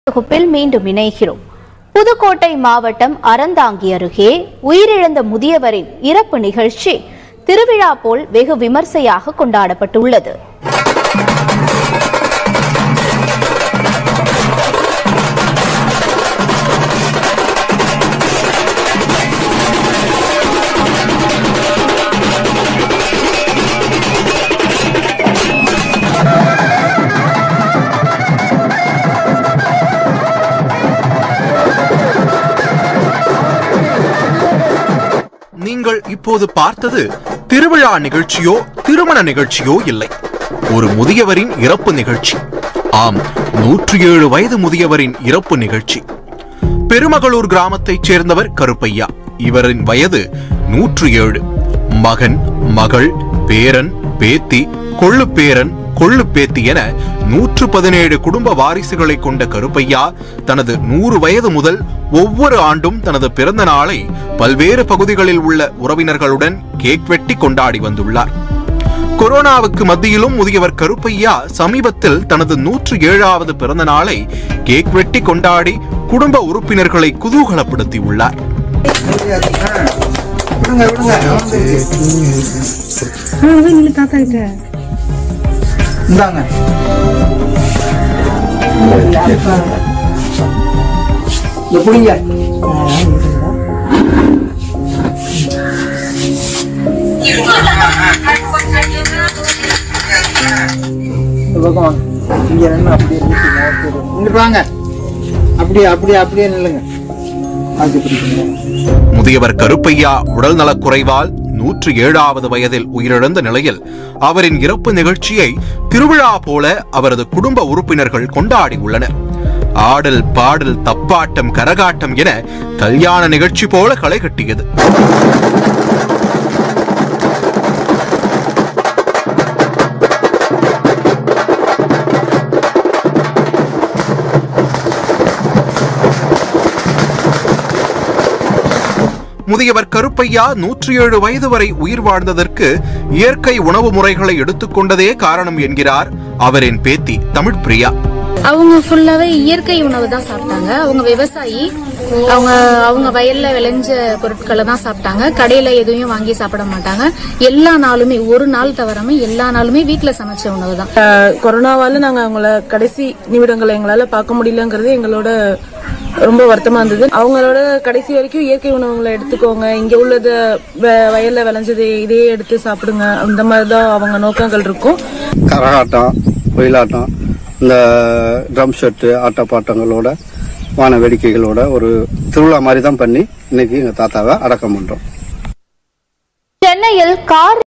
தொகுப்பில் மீண்டும் இணைகிறோம் புதுக்கோட்டை மாவட்டம் அறந்தாங்கி அருகே உயிரிழந்த முதியவரின் இறப்பு நிகழ்ச்சி திருவிழா போல் வெகு விமர்சையாக கொண்டாடப்பட்டுள்ளது நீங்கள் இப்போது பார்த்தது திருவிழா நிகழ்ச்சியோ திருமண நிகழ்ச்சியோ இல்லை ஒரு முதியவரின் இறப்பு நிகழ்ச்சி ஆம் நூற்றி ஏழு வயது முதியவரின் இறப்பு நிகழ்ச்சி பெருமகளூர் கிராமத்தைச் சேர்ந்தவர் கருப்பையா இவரின் வயது நூற்று ஏழு மகன் மகள் பேரன் பேத்தி கொள்ளு பேரன் கொள்ளு பேத்தி என நூற்று பதினேழு குடும்ப வாரிசுகளை கொண்ட கருப்பையா தனது நூறு வயது முதல் ஒவ்வொரு ஆண்டும் தனது பிறந்த நாளை பல்வேறு பகுதிகளில் உள்ள உறவினர்களுடன் கேக் வெட்டி கொண்டாடி வந்துள்ளார் கொரோனாவுக்கு மத்தியிலும் முதியவர் கருப்பையா சமீபத்தில் தனது நூற்று ஏழாவது பிறந்த நாளை கேக் வெட்டி கொண்டாடி குடும்ப உறுப்பினர்களை குதூகலப்படுத்தியுள்ளார் விடுங்க விடுங்க தாத்தா கிட்ட இந்தாங்க இந்த புடிங்க இந்த பக்கம் வாங்க. இங்க நின்னு அப்படியே நிறுத்திங்க. இங்கிட்டு வாங்க அப்படியே அப்படியே அப்படியே நில்லுங்க ஆச்சு பிடிக்குங்க முதியவர் கருப்பையா உடல் நலக்குறைவால் நூற்று ஏழாவது வயதில் உயிரிழந்த நிலையில் அவரின் இறப்பு நிகழ்ச்சியை திருவிழா போல அவரது குடும்ப உறுப்பினர்கள் கொண்டாடி உள்ளனர் ஆடல் பாடல் தப்பாட்டம் கரகாட்டம் என கல்யாண நிகழ்ச்சி போல களை கட்டியது முதியவர் கருப்பையா நூற்றி ஏழு வயது வரை உயிர் வாழ்ந்ததற்கு இயற்கை உணவு முறைகளை எடுத்துக்கொண்டதே காரணம் என்கிறார் அவரின் பேத்தி தமிழ் பிரியா அவங்க ஃபுல்லாவே இயற்கை உணவு தான் சாப்பிட்டாங்க அவங்க விவசாயி அவங்க அவங்க வயல்ல விளைஞ்ச பொருட்களை தான் சாப்பிட்டாங்க கடையில எதுவும் வாங்கி சாப்பிட மாட்டாங்க எல்லா நாளுமே ஒரு நாள் தவறாம எல்லா நாளுமே வீட்ல சமைச்ச உணவு தான் ஆஹ் கொரோனாவால நாங்க அவங்கள கடைசி நிமிடங்களை எங்களால பார்க்க முடியலங்கிறது எங்களோட ரொம்ப வருத்தமா இருந்தது அவங்களோட கடைசி வரைக்கும் இயற்கை உணவுகளை எடுத்துக்கோங்க இங்க உள்ளத வ- வயல்ல விளைஞ்சது இதே எடுத்து சாப்பிடுங்க அந்த மாதிரி தான் அவங்க நோக்கங்கள் இருக்கும் கரகாட்டம் ஒயிலாட்டம் இந்த ட்ரம் செட்டு ஆட்டப்பாட்டங்களோட வான வேடிக்கைகளோட ஒரு திருவிழா மாதிரி தான் பண்ணி இன்னைக்கு எங்கள் தாத்தாவை அடக்கம் பண்ணுறோம் சென்னையில் கார்